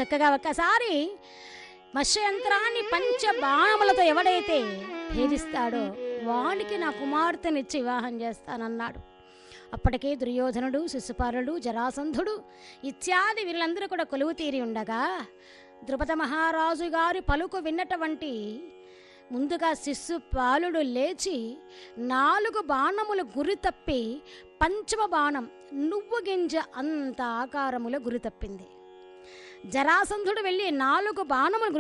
చక్కగా ఒక్కసారి మత్స్యంత్రాన్ని పంచ బాణములతో ఎవడైతే భేదిస్తాడో వానికి నా కుమార్తెనిచ్చి వివాహం చేస్తానన్నాడు అప్పటికే దుర్యోధనుడు శిశుపాలుడు జరాసంధుడు ఇత్యాది వీళ్ళందరూ కూడా కొలువు తీరి ఉండగా ద్రుపద మహారాజు గారి పలుకు విన్నటువంటి ముందుగా శిశుపాలుడు లేచి నాలుగు బాణములు గురి తప్పి పంచమ బాణం నువ్వు గింజ అంత ఆకారములో గురి తప్పింది జరాసంధుడు వెళ్ళి నాలుగు బాణములు